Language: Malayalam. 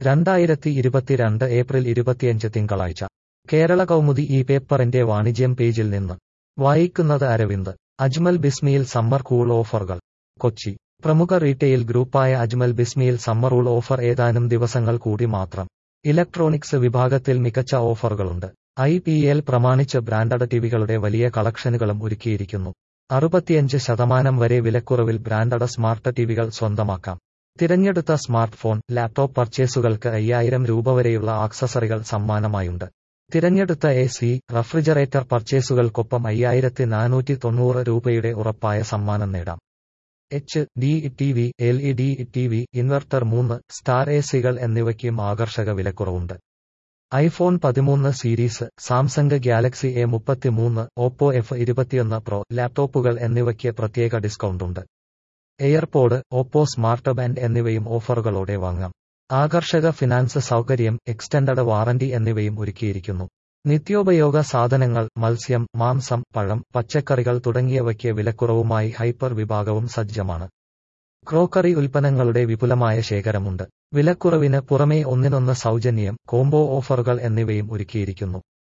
രണ്ടായിരത്തി ഇരുപത്തിരണ്ട് ഏപ്രിൽ ഇരുപത്തിയഞ്ച് തിങ്കളാഴ്ച കേരള കൗമുദി ഈ പേപ്പറിന്റെ വാണിജ്യം പേജിൽ നിന്ന് വായിക്കുന്നത് അരവിന്ദ് അജ്മൽ ബിസ്മിയിൽ സമ്മർ കൂൾ ഓഫറുകൾ കൊച്ചി പ്രമുഖ റീറ്റെയിൽ ഗ്രൂപ്പായ അജ്മൽ ബിസ്മിയിൽ സമ്മർ കൂൾ ഓഫർ ഏതാനും ദിവസങ്ങൾ കൂടി മാത്രം ഇലക്ട്രോണിക്സ് വിഭാഗത്തിൽ മികച്ച ഓഫറുകളുണ്ട് ഐ പി എൽ പ്രമാണിച്ച് ബ്രാൻഡഡ് ടിവികളുടെ വലിയ കളക്ഷനുകളും ഒരുക്കിയിരിക്കുന്നു അറുപത്തിയഞ്ച് ശതമാനം വരെ വിലക്കുറവിൽ ബ്രാൻഡഡ് സ്മാർട്ട് ടിവികൾ സ്വന്തമാക്കാം തിരഞ്ഞെടുത്ത സ്മാർട്ട് ഫോൺ ലാപ്ടോപ്പ് പർച്ചേസുകൾക്ക് അയ്യായിരം രൂപ വരെയുള്ള ആക്സസറികൾ സമ്മാനമായുണ്ട് തിരഞ്ഞെടുത്ത എ സി റഫ്രിജറേറ്റർ പർച്ചേസുകൾക്കൊപ്പം അയ്യായിരത്തി നാനൂറ്റി തൊണ്ണൂറ് രൂപയുടെ ഉറപ്പായ സമ്മാനം നേടാം H D T V L E D T V inverter മൂന്ന് സ്റ്റാർ എ സികൾ എന്നിവയ്ക്കും ആകർഷക വിലക്കുറവുണ്ട് ഐഫോൺ പതിമൂന്ന് സീരീസ് സാംസങ് ഗാലക്സി എ മുപ്പത്തിമൂന്ന് ഓപ്പോ എഫ് ഇരുപത്തിയൊന്ന് പ്രോ ലാപ്ടോപ്പുകൾ എന്നിവയ്ക്ക് പ്രത്യേക ഡിസ്കൗണ്ടുണ്ട് എയർപോഡ് ഓപ്പോ സ്മാർട്ട് ബാൻഡ് എന്നിവയും ഓഫറുകളോടെ വാങ്ങാം ആകർഷക ഫിനാൻസ് സൗകര്യം എക്സ്റ്റൻഡഡ് വാറന്റി എന്നിവയും ഒരുക്കിയിരിക്കുന്നു നിത്യോപയോഗ സാധനങ്ങൾ മത്സ്യം മാംസം പഴം പച്ചക്കറികൾ തുടങ്ങിയവയ്ക്ക് വിലക്കുറവുമായി ഹൈപ്പർ വിഭാഗവും സജ്ജമാണ് ക്രോക്കറി ഉൽപ്പന്നങ്ങളുടെ വിപുലമായ ശേഖരമുണ്ട് വിലക്കുറവിന് പുറമേ ഒന്നിനൊന്ന് സൗജന്യം കോംബോ ഓഫറുകൾ എന്നിവയും ഒരുക്കിയിരിക്കുന്നു